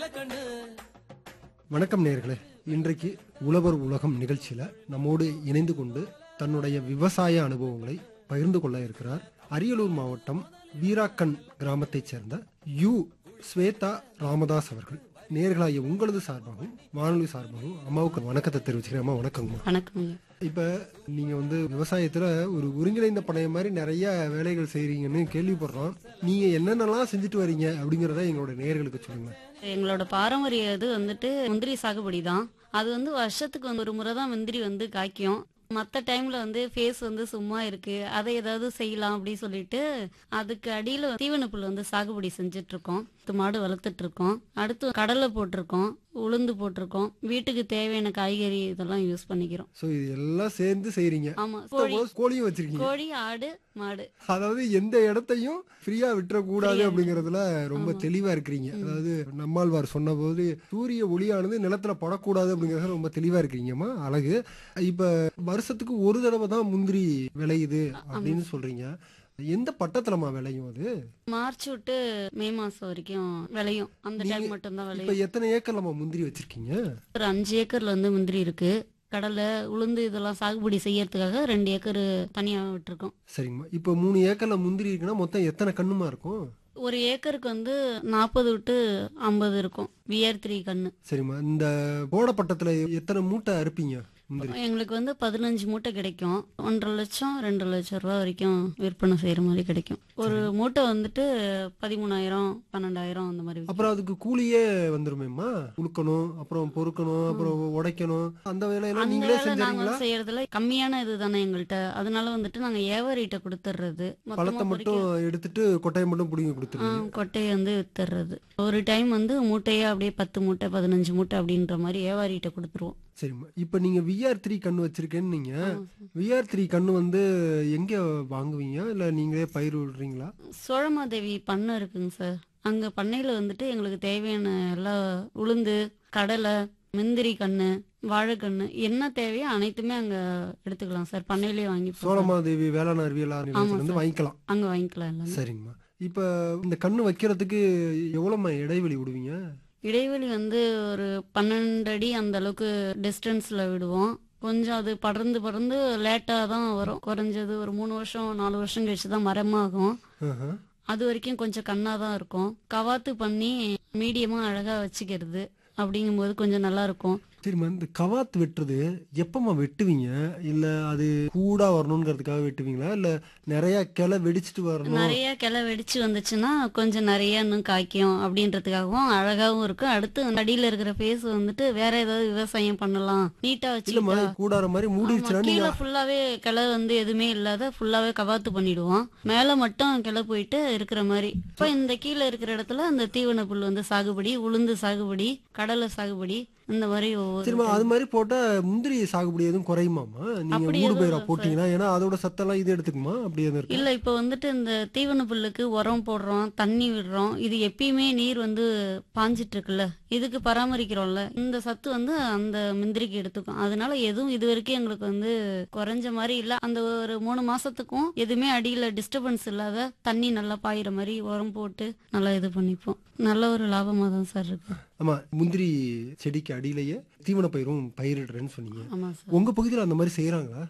வணக்கம் நேர்களே இன்றைக்கு உழவர் உலகம் நிகழ்ச்சியில நம்மோடு இணைந்து கொண்டு தன்னுடைய விவசாய அனுபவங்களை பகிர்ந்து கொள்ள இருக்கிறார் அரியலூர் மாவட்டம் வீராக்கன் கிராமத்தைச் சேர்ந்த யு ஸ்வேதா ராமதாஸ் அவர்கள் நேர்களாகிய உங்களது சார்பாகவும் வானொலி சார்பாகவும் அம்மாவுக்கு வணக்கத்தை தெரிவிச்சுக்கிறேன் அம்மா வணக்கங்கம்மா வணக்கங்க இப்ப நீங்க வந்து விவசாயத்துல ஒரு ஒருங்கிணைந்த பணைய மாதிரி நிறைய வேலைகள் செய்றீங்கன்னு கேள்விப்படுறோம் நீங்க என்னென்னலாம் செஞ்சுட்டு வரீங்க அப்படிங்கறத எங்களோட நேயர்களுக்கு சொல்லுங்க எங்களோட பாரம்பரிய இது வந்துட்டு முந்திரி சாகுபடி தான் அது வந்து வருஷத்துக்கு வந்து ஒரு முறை தான் முந்திரி வந்து காய்க்கும் மற்ற டைம்ல வந்து ஃபேஸ் வந்து சும்மா இருக்கு அதை ஏதாவது செய்யலாம் அப்படின்னு சொல்லிட்டு அதுக்கு அடியில தீவன புல் வந்து சாகுபடி செஞ்சுட்டு இருக்கோம் பத்து மாடு வளர்த்துட்டு இருக்கோம் அடுத்து கடலை போட்டிருக்கோம் உளுந்து போட்டிருக்கோம் வீட்டுக்கு தேவையான காய்கறி இதெல்லாம் யூஸ் பண்ணிக்கிறோம் சோ இது எல்லாம் சேர்ந்து செய்றீங்க ஆமா கோழி கோழியும் வச்சிருக்கீங்க கோழி ஆடு மாடு அதாவது எந்த இடத்தையும் ஃப்ரீயா விட்டுறக்கூடாது அப்படிங்கறதுல ரொம்ப தெளிவா இருக்கிறீங்க அதாவது நம்மாழ்வார் சொன்னபோது சூரிய ஒளியானது நிலத்துல படக்கூடாது அப்படிங்கறதுல ரொம்ப தெளிவா இருக்கிறீங்கம்மா அழகு இப்ப வருஷத்துக்கு ஒரு தடவை தான் முந்திரி விளையுது அப்படின்னு சொல்றீங்க எந்த பட்டத்துலமா விளையும் அது மார்ச் விட்டு மே மாசம் வரைக்கும் விளையும் அந்த டைம் மட்டும்தான் விளையும் இப்ப எத்தனை ஏக்கர்லமா முந்திரி வச்சிருக்கீங்க ஒரு அஞ்சு ஏக்கர்ல வந்து முந்திரி இருக்கு கடலை உளுந்து இதெல்லாம் சாகுபடி செய்யறதுக்காக ரெண்டு ஏக்கர் தனியா விட்டுருக்கோம் சரிங்கம்மா இப்ப மூணு ஏக்கர்ல முந்திரி இருக்குன்னா மொத்தம் எத்தனை கண்ணுமா இருக்கும் ஒரு ஏக்கருக்கு வந்து நாற்பது விட்டு ஐம்பது இருக்கும் விஆர் த்ரீ கண்ணு சரிம்மா இந்த போடப்பட்டத்துல எத்தனை மூட்டை அறுப்பீங்க முந்திரி எங்களுக்கு வந்து பதினஞ்சு மூட்டை கிடைக்கும் ஒன்றரை லட்சம் ரெண்டு லட்சம் ரூபா வரைக்கும் விற்பனை செய்யற மாதிரி கிடைக்கும் ஒரு மூட்டை வந்துட்டு பதிமூணாயிரம் பன்னெண்டாயிரம் அந்த மாதிரி விக்கும். அப்புறம் அதுக்கு கூலியே வந்துருமேம்மா உழுக்கணும் அப்புறம் பொறுக்கணும் அப்புறம் உடைக்கணும் அந்த வேலையெல்லாம் அந்த நீங்களே வேலை நாங்க செஞ்சீங்களா வந்து செய்யறதுல கம்மியான இது தானே எங்கள்கிட்ட அதனால வந்துட்டு நாங்க ஏவாரிட்ட கொடுத்துடுறது மொத்தமா பழத்தை பொறுக்கி மட்டும் எடுத்துட்டு கொட்டையை மட்டும் பிடிங்கி ஆ, கொடுத்துருவீங்க கொட்டையை வந்து வித்துறது ஒரு டைம் வந்து மூட்டையே அப்படியே பத்து மூட்டை பதினஞ்சு மூட்டை அப்படின்ற மாதிரி ஏவாரிட்ட கொடுத்துருவோம் சரிம்மா இப்ப நீங்க விஆர் த்ரீ கண்ணு வச்சிருக்கேன்னு நீங்க விஆர் த்ரீ கண்ணு வந்து எங்க வாங்குவீங்க இல்ல நீங்களே பயிர் விடுறீங்களா சோழமாதேவி பண்ணை இருக்குங்க சார் அங்க பண்ணையில வந்துட்டு எங்களுக்கு தேவையான எல்லா உளுந்து கடலை முந்திரி கண்ணு வாழைக்கண்ணு என்ன தேவையோ அனைத்துமே அங்க எடுத்துக்கலாம் சார் பண்ணையிலேயே வாங்கி போடுறோம். சோழமாதேவி வேளாண் அறிவியல் நிலையத்துல இருந்து வாங்கிக்கலாம் அங்க வாங்கிக்கலாம் எல்லாமே சரிங்கம்மா இப்ப இந்த கண்ணு வைக்கிறதுக்கு எவ்வளவுமா இடைவெளி விடுவீங்க இடைவெளி வந்து ஒரு பன்னெண்டு அடி அந்த அளவுக்கு டிஸ்டன்ஸ்ல விடுவோம் கொஞ்சம் அது படர்ந்து படர்ந்து லேட்டா தான் வரும் குறைஞ்சது ஒரு மூணு வருஷம் நாலு வருஷம் கழிச்சு தான் மரமாகும் ஆஹா. அது வரைக்கும் கொஞ்சம் கண்ணா தான் இருக்கும் கவாத்து பண்ணி மீடியமா அழகா வச்சுக்கிறது அப்படிங்கும்போது கொஞ்சம் நல்லா இருக்கும் சரிம்மா இந்த கவாத் வெட்டுறது எப்பமா வெட்டுவீங்க இல்ல அது கூடா வரணுங்கிறதுக்காக வெட்டுவீங்களா இல்ல நிறைய கிளை வெடிச்சிட்டு வரணும் நிறைய கிளை வெடிச்சு வந்துச்சுன்னா கொஞ்சம் நிறைய இன்னும் காய்க்கும் அப்படின்றதுக்காகவும் அழகாவும் இருக்கும் அடுத்து அடியில இருக்கிற ஃபேஸ் வந்துட்டு வேற ஏதாவது விவசாயம் பண்ணலாம் நீட்டா இல்லம்மா வச்சுக்கிட்டா கூடார மாதிரி மூடிடுச்சுன்னா ஆமா, நீங்க கீழே ஃபுல்லாவே கிளை வந்து எதுவுமே இல்லாத ஃபுல்லாவே கவாத்து பண்ணிடுவோம் மேல மட்டும் கிளை போயிட்டு இருக்கிற மாதிரி இப்ப இந்த கீழே இருக்கிற இடத்துல அந்த தீவன புல் வந்து சாகுபடி உளுந்து சாகுபடி கடலை சாகுபடி இந்த மாதிரி ஒவ்வொரு சரிம்மா அது மாதிரி போட்டா முந்திரி சாகுபடி எதுவும் குறையுமாமா நீங்க அப்படி மூடு எதுவும் பயிரா இல்ல போட்டீங்கன்னா ஏன்னா அதோட சத்தெல்லாம் இது எடுத்துக்குமா அப்படி எதுவும் இருக்கு இல்ல இப்ப வந்துட்டு இந்த தீவன புல்லுக்கு உரம் போடுறோம் தண்ணி விடுறோம் இது எப்பயுமே நீர் வந்து பாஞ்சிட்டு இருக்குல்ல இதுக்கு பராமரிக்கிறோம்ல இந்த சத்து வந்து அந்த முந்திரிக்கு எடுத்துக்கும் அதனால எதுவும் இது வரைக்கும் எங்களுக்கு வந்து குறைஞ்ச மாதிரி இல்ல அந்த ஒரு மூணு மாசத்துக்கும் எதுவுமே அடியில டிஸ்டர்பன்ஸ் இல்லாத தண்ணி நல்லா பாயிற மாதிரி உரம் போட்டு நல்லா இது பண்ணிப்போம் நல்ல ஒரு லாபமா தான் சார் இருக்கு ஆமா முந்திரி செடிக்கு அடியிலேயே தீவன பயிரும் பயிரிடுறேன்னு சொன்னீங்க ஆமா சார் உங்க பகுதியில அந்த மாதிரி செய்யறாங்களா